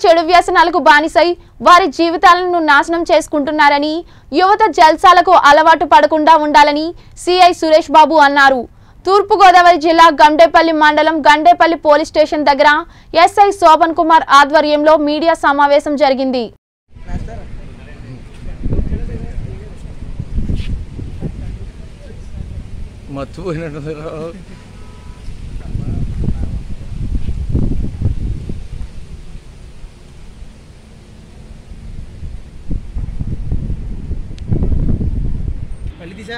చెడు వ్యసనాలకు బానిసై వారి జీవితాలను నాశనం చేసుకుంటున్నారని యువత జల్సాలకు అలవాటు పడకుండా ఉండాలని సిఐ సురేష్ బాబు అన్నారు తూర్పుగోదావరి జిల్లా గండేపల్లి మండలం గండేపల్లి పోలీస్ స్టేషన్ దగ్గర ఎస్ఐ శోభన్ కుమార్ ఆధ్వర్యంలో మీడియా సమావేశం జరిగింది మర్చిపోయినట్టు మళ్ళీ తీసా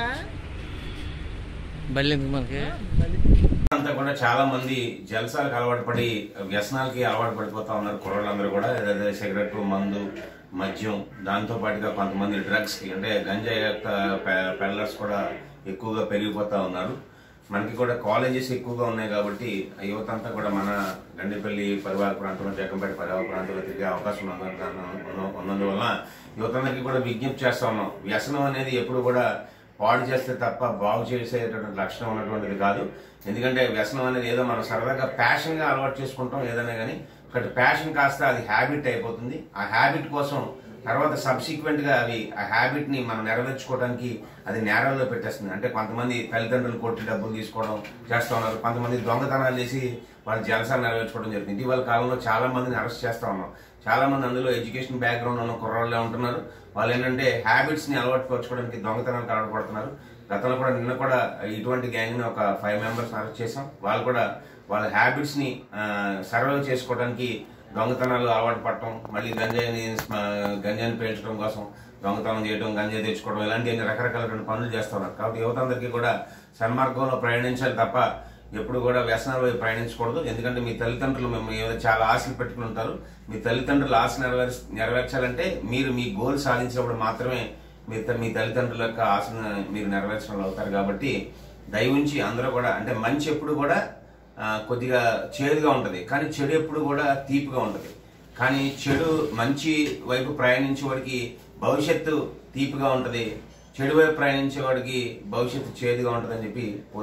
బల్లి ఎందుకు మనకి అంతా కూడా చాలా మంది జలసాలకు అలవాటు పడి వ్యసనాలకి అలవాటు పడిపోతా ఉన్నారు కుర్రోళ్ళందరూ కూడా ఏదైతే సిగరెట్ మందు మద్యం దాంతో పాటుగా కొంతమంది డ్రగ్స్ కి అంటే గంజాయి యొక్క పెల్లర్స్ కూడా ఎక్కువగా పెరిగిపోతా ఉన్నారు మనకి కూడా కాలేజెస్ ఎక్కువగా ఉన్నాయి కాబట్టి ఆ యువత అంతా కూడా మన గండిపల్లి పరివార ప్రాంతంలో జగంపేట పరివార ప్రాంతంలో తిరిగే అవకాశం ఉన్నందు- ఉన్న- ఉన్నందువల్ల యువతందరికీ కూడా విజ్ఞప్తి చేస్తా ఉన్నాం వ్యసనం అనేది ఎప్పుడు కూడా పాడు చేస్తే తప్ప బాగు చేసేటటువంటి లక్షణం ఉన్నటువంటిది కాదు ఎందుకంటే వ్యసనం అనేది ఏదో మనం సరదాగా ప్యాషన్ గా అలవాటు చేసుకుంటాం ఏదైనా కానీ ఒకటి ప్యాషన్ కాస్త అది హ్యాబిట్ అయిపోతుంది ఆ హ్యాబిట్ కోసం తర్వాత సబ్సిక్వెంట్ గా అవి ఆ హ్యాబిట్ ని మనం నెరవేర్చుకోవడానికి అది నేరాల్లో పెట్టేస్తుంది అంటే కొంతమంది తల్లిదండ్రులు కొట్టి డబ్బులు తీసుకోవడం చేస్తా ఉన్నారు కొంతమంది దొంగతనాలు చేసి వాళ్ళ జలసాలు నెరవేర్చుకోవడం జరుగుతుంది ఇటీవల కాలంలో చాలా మందిని అరెస్ట్ చేస్తా ఉన్నాం చాలా మంది అందులో ఎడ్యుకేషన్ బ్యాక్గ్రౌండ్ ఉన్న కుర్రాళ్ళే ఉంటున్నారు వాళ్ళు ఏంటంటే హ్యాబిట్స్ ని అలవాటు పరచుకోవడానికి దొంగతనానికి అలవాటు పడుతున్నారు గతంలో కూడా నిన్న కూడా ఇటువంటి గ్యాంగ్ ని ఒక ఫైవ్ మెంబర్స్ అరెస్ట్ చేసాం వాళ్ళు కూడా వాళ్ళ హ్యాబిట్స్ ని సర్వైవ్ చేసుకోవడానికి దొంగతనాలు అలవాటు పడటం మళ్ళీ గంజాయిని ఆ, గంజాయిని పేల్చడం కోసం దొంగతనం చేయడం గంజాయి తెచ్చుకోవడం ఇలాంటి అన్ని రకరకాలైన పనులు చేస్తున్నారు కాబట్టి యువత అందరికీ కూడా సన్మార్గంలో ప్రయాణించాలి తప్ప ఎప్పుడు కూడా వ్యసనాల వైపు ప్రయాణించకూడదు ఎందుకంటే మీ తల్లిదండ్రులు మిమ్మల్ని ఏదో చాలా ఆశలు పెట్టుకుని ఉంటారు మీ తల్లిదండ్రులు ఆశ నెరవేర్ నెరవేర్చాలంటే మీరు మీ గోల్ సాధించినప్పుడు మాత్రమే మీ త- మీ తల్లిదండ్రుల యొక్క ఆశను మీరు నెరవేర్చడం అవుతారు కాబట్టి దయవుంచి అందరూ కూడా అంటే మంచి ఎప్పుడు కూడా ఆ, కొద్దిగా చేదుగా ఉంటది కానీ చెడు ఎప్పుడు కూడా తీపిగా ఉంటది కానీ చెడు మంచి వైపు ప్రయాణించే వాడికి భవిష్యత్తు తీపిగా ఉంటది చెడు వైపు ప్రయాణించే వాడికి భవిష్యత్తు చేదుగా ఉంటదని చెప్పి